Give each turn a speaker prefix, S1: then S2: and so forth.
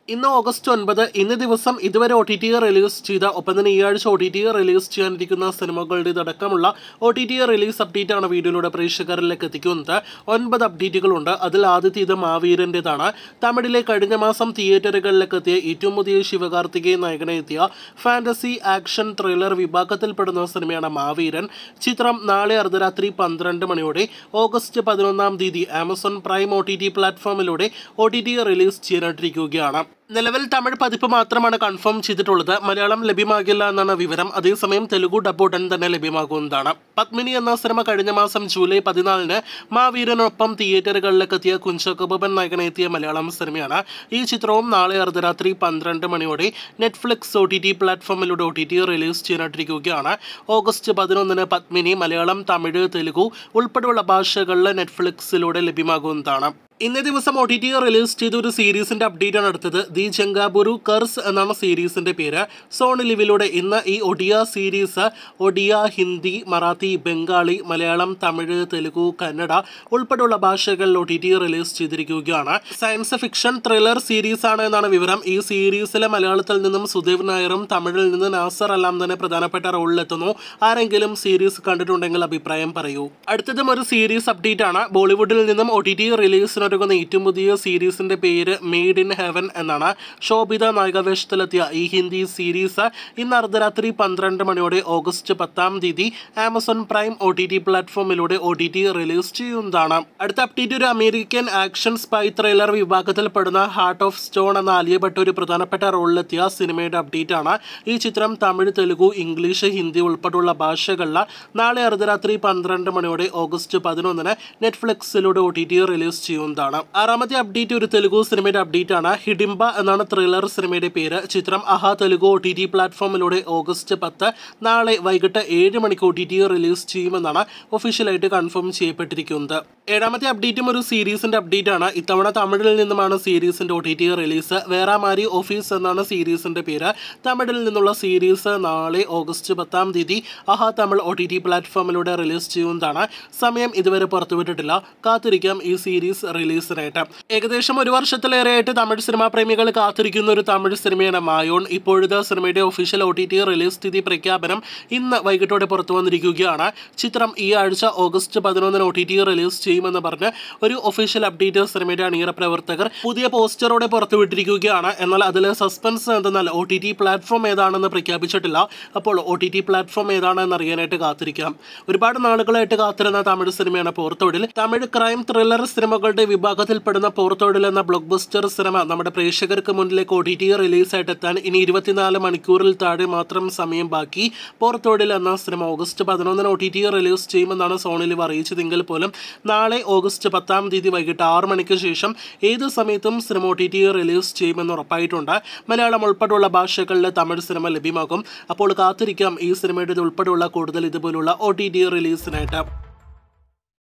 S1: ഇന്ന് ഓഗസ്റ്റ് ഒൻപത് ഇന്ന് ദിവസം ഇതുവരെ ഒ ടി ടി റിലീസ് ചെയ്ത ഒപ്പം തന്നെ ഈ ആഴ്ച ഒ ടി ടി റിലീസ് ചെയ്യാനിരിക്കുന്ന സിനിമകളുടേതടക്കമുള്ള O T T release update ആണ് വീഡിയോയിലൂടെ പ്രേക്ഷകരിലേക്ക് എത്തിക്കുന്നത് ഒൻപത് അപ്ഡേറ്റുകളുണ്ട് അതിൽ ആദ്യത്തേത് മാവീരൻ്റെതാണ് തമിഴിലെ കഴിഞ്ഞ മാസം തിയേറ്ററുകളിലേക്ക് എത്തിയ ഏറ്റവും പുതിയ ശിവകാർത്തികേയൻ നായകനെ എത്തിയ ഫാന്റസി ആക്ഷൻ ത്രില്ലർ വിഭാഗത്തിൽപ്പെടുന്ന സിനിമയാണ് മാവീരൻ ചിത്രം നാളെ അർദ്ധരാത്രി പന്ത്രണ്ട് മണിയോടെ ഓഗസ്റ്റ് പതിനൊന്നാം തീയതി Amazon Prime O T T പ്ലാറ്റ്ഫോമിലൂടെ ഒ ടി ടി റിലീസ് ചെയ്യാനിട്ടിരിക്കുകയാണ് നിലവിൽ തമിഴ് പതിപ്പ് മാത്രമാണ് കൺഫേം ചെയ്തിട്ടുള്ളത് മലയാളം ലഭ്യമാകില്ല എന്നാണ് വിവരം അതേസമയം തെലുഗു ഡബ് ഉടൻ തന്നെ ലഭ്യമാകുന്നതാണ് പത്മിനി എന്ന സിനിമ കഴിഞ്ഞ മാസം ജൂലൈ പതിനാലിന് മാവീരനൊപ്പം തിയേറ്ററുകളിലേക്ക് എത്തിയ കുഞ്ചക്കബോബൻ നായകനെ എത്തിയ മലയാളം സിനിമയാണ് ഈ ചിത്രവും നാളെ അർദ്ധരാത്രി പന്ത്രണ്ട് മണിയോടെ നെറ്റ്ഫ്ലിക്സ് ഒ ടി ടി പ്ലാറ്റ്ഫോമിലൂടെ ഒ ടി ടി റിലീസ് ചെയ്യാനിട്ടിരിക്കുകയാണ് ഓഗസ്റ്റ് പതിനൊന്നിന് പത്മിനി മലയാളം തമിഴ് തെലുഗു ഉൾപ്പെടെയുള്ള ഭാഷകളിൽ നെറ്റ്ഫ്ലിക്സിലൂടെ ലഭ്യമാകുന്നതാണ് ഇന്നേ ദിവസം ഒ ടി ടി റിലീസ് ചെയ്ത ഒരു സീരീസിന്റെ അപ്ഡേറ്റ് ആണ് അടുത്തത് ദി ചെങ്കാബുരു കർസ് എന്നാണ് സീരീസിന്റെ പേര് സോൺ ലിവിലൂടെ ഇന്ന് ഈ ഒഡിയ സീരീസ് ഒഡിയ ഹിന്ദി മറാത്തി ബംഗാളി മലയാളം തമിഴ് തെലുഗു കന്നഡ ഉൾപ്പെടെയുള്ള ഭാഷകളിൽ ഒ ടി ടി റിലീസ് ചെയ്തിരിക്കുകയാണ് സയൻസ് ഫിക്ഷൻ ത്രില്ലർ സീരീസ് ആണ് എന്നാണ് വിവരം ഈ സീരീസിലെ മലയാളത്തിൽ നിന്നും സുദേവ് നായറും തമിഴിൽ നിന്ന് നാസർ എല്ലാം തന്നെ പ്രധാനപ്പെട്ട റോളിലെത്തുന്നു ആരെങ്കിലും സീരീസ് കണ്ടിട്ടുണ്ടെങ്കിൽ അഭിപ്രായം പറയൂ അടുത്തതും ഒരു സീരീസ് അപ്ഡേറ്റ് ആണ് ബോളിവുഡിൽ നിന്നും ഒ ടി ടി റിലീസിനൊരുങ്ങുന്ന ഏറ്റവും പുതിയ സീരീസിന്റെ പേര് മെയ്ഡ് ഇൻ ഹെവൻ എന്നാണ് ശോഭിത നായകവേഷത്തിലെത്തിയ ഈ ഹിന്ദി സീരീസ് ഇന്ന് അർദ്ധരാത്രി പന്ത്രണ്ട് മണിയോടെ ഓഗസ്റ്റ് പത്താം തീയതി Amazon Prime O T T പ്ലാറ്റ്ഫോമിലൂടെ ഒ ടി ടി റിലീസ് ചെയ്യുന്നതാണ് അടുത്ത അപ്ഡേറ്റ് ഒരു അമേരിക്കൻ ആക്ഷൻ സ്പൈ ത്രില്ലർ വിഭാഗത്തിൽപ്പെടുന്ന ഹാർട്ട് ഓഫ് സ്റ്റോൺ എന്ന ആലിയപ്പെട്ട ഒരു പ്രധാനപ്പെട്ട റോളിലെത്തിയ സിനിമയുടെ അപ്ഡേറ്റ് ആണ് ഈ ചിത്രം തമിഴ് തെലുഗു ഇംഗ്ലീഷ് ഹിന്ദി ഉൾപ്പെടെയുള്ള ഭാഷകളിൽ നാളെ അർദ്ധരാത്രി പന്ത്രണ്ട് മണിയോടെ ഓഗസ്റ്റ് പതിനൊന്നിന് നെറ്റ്ഫ്ലിക്സിലൂടെ ഒ ടി ടി റിലീസ് ചെയ്യുന്നതാണ് ആറാമത്തെ അപ്ഡേറ്റ് ഒരു തെലുഗു സിനിമയുടെ അപ്ഡേറ്റ് ആണ് ഹിഡിംബ എന്നാണ് ത്രില്ലർ സിനിമയുടെ പേര് ചിത്രം Aha Telugu O T T പ്ലാറ്റ്ഫോമിലൂടെ ഓഗസ്റ്റ് പത്ത് നാളെ വൈകിട്ട് ഏഴ് മണിക്ക് ഒ ടി ടി റിലീസ് ചെയ്യുമെന്നാണ് ഒഫീഷ്യലായിട്ട് കൺഫേം ചെയ്യപ്പെട്ടിരിക്കുന്നത് ഏഴാമത്തെ അപ്ഡേറ്റും ഒരു സീരീസിന്റെ അപ്ഡേറ്റ് ആണ് ഇത്തവണ തമിഴിൽ നിന്നുമാണ് സീരീസിന്റെ O T T release Veramaari office എന്നാണ് സീരീസിന്റെ പേര് തമിഴിൽ നിന്നുള്ള സീരീസ് നാളെ ഓഗസ്റ്റ് പത്താം തീയതി Aha Tamil O T T പ്ലാറ്റ്ഫോമിലൂടെ റിലീസ് ചെയ്യുന്നതാണ് സമയം ഇതുവരെ പുറത്തുവിട്ടിട്ടില്ല കാത്തിരിക്കാം ഈ സീരീസ് റിലീസിനായിട്ട് ഏകദേശം ഒരു വർഷത്തിലേറെയായിട്ട് തമിഴ് സിനിമാ പ്രേമികൾ കാത്തിരിക്കുന്ന ഒരു തമിഴ് സിനിമയാണ് മായോൺ ഇപ്പോഴത്തെ സിനിമയുടെ official O T T release തീയതി പ്രഖ്യാപനം ഇന്ന് വൈകിട്ടോടെ പുറത്തു വന്നിരിക്കുകയാണ് ചിത്രം ഈ ആഴ്ച ഓഗസ്റ്റ് പതിനൊന്നിന് ഒ ടി ടി റിലീസ് ചെയ്യുമെന്ന് പറഞ്ഞ് ഒരു ഒഫീഷ്യൽ അപ്ഡേറ്റ് സിനിമയുടെ അണിയറ പ്രവർത്തകർ പുതിയ പോസ്റ്ററോടെ പുറത്തുവിട്ടിരിക്കുകയാണ് എന്നാൽ അതിൽ സസ്പെൻസ് എന്തെന്നാൽ ഒ ടി ടി പ്ലാറ്റ്ഫോം ഏതാണെന്ന് പ്രഖ്യാപിച്ചിട്ടില്ല അപ്പോൾ ഒ ടി ടി പ്ലാറ്റ്ഫോം ഏതാണെന്ന് അറിയാനായിട്ട് കാത്തിരിക്കാം ഒരുപാട് നാളുകളായിട്ട് കാത്തിരുന്ന തമിഴ് സിനിമയാണ് പോർത്തോടിൽ തമിഴ് ക്രൈം ത്രില്ലർ സിനിമകളുടെ വിഭാഗത്തിൽപ്പെടുന്ന പോർത്തോടിൽ എന്ന ബ്ലോക്ക് ബസ്റ്റർ സിനിമ നമ്മുടെ പ്രേക്ഷകർക്ക് മുന്നിലേക്ക് ഒ ടി ടി റിലീസായിട്ട് എത്താൻ ഇനി ഇരുപത്തിനാല് മണിക്കൂറിൽ താഴെ മാത്രം സമയം ബാക്കി പോർത്തോടിൽ എന്ന സിനിമ ഓഗസ്റ്റ് പതിനൊന്നിന് ഒ ടി ടി റിലീസ് ചെയ്യുമെന്നാണ് സോണിലിവ് അറിയിച്ചതെങ്കിൽ പോലും നാളെ ഓഗസ്റ്റ് പത്താം തീയതി വൈകിട്ട് ആറ് മണിക്ക് ശേഷം ഏത് സമയത്തും സിനിമ ഒ ടി ടി റിലീസ് ചെയ്യുമെന്ന് ഉറപ്പായിട്ടുണ്ട് മലയാളം ഉൾപ്പെടെയുള്ള ഭാഷകളിൽ തമിഴ് സിനിമ ലഭ്യമാകും അപ്പോൾ കാത്തിരിക്കാം ഈ സിനിമയുടെ ഉൾപ്പെടെയുള്ള കൂടുതൽ ഇതുപോലുള്ള ഒ ടി ടി റിലീസിനായിട്ട്